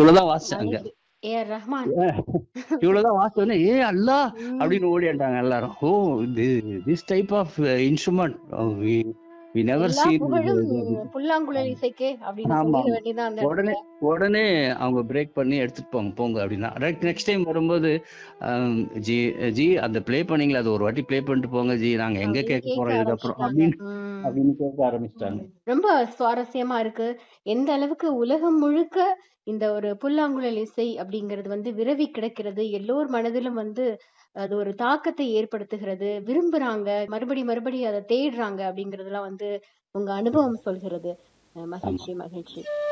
இவ்வளவுதான் வாசிச்சாங்க மலைக்கு A R Rahman இவ்வளவுதான் வாசிச்சோடனே ஏ அல்லா ம். அப்படின்னு ஓடியாண்டாங்க எல்லாரும் oh this type of instrument we never எல்லா சீன் புகழும் புல்லாங்குழல் இசைக்கே அப்படின்னு ஆமா. சொல்லிட வேண்டியதான் அந்த உடனே உடனே அவங்க பிரேக் பண்ணி எடுத்துட்டு போங்க போங்க அப்படின்னா நெக்ஸ்ட் டைம் வரும்போது ஆம், ஜி ஜி அந்த ப்ளே பண்ணீங்களா அது ஒரு வாட்டி ப்ளே பண்ணிட்டு போங்க ஜி நாங்க எங்க அப்படின்னு கேட்க கேட்க போறோம் இதுக்கப்புறம் ஆரம்பிச்சிட்டாங்க. அப்படின்னு ம். அப்படின்னு கேட்க ஆரம்பிச்சிட்டாங்க ரொம்ப சுவாரஸ்யமா இருக்கு எந்த அளவுக்கு உலகம் முழுக்க இந்த ஒரு புல்லாங்குழல் இசை அப்படிங்கிறது வந்து விரவி கிடக்கிறது எல்லோர் மனதிலும் வந்து அது ஒரு தாக்கத்தை ஏற்படுத்துகிறது விரும்புறாங்க மறுபடி மறுபடி அதை தேடுறாங்க அப்படிங்கறதெல்லாம் வந்து உங்க அனுபவம் சொல்கிறது அஹ் மகிழ்ச்சி மகிழ்ச்சி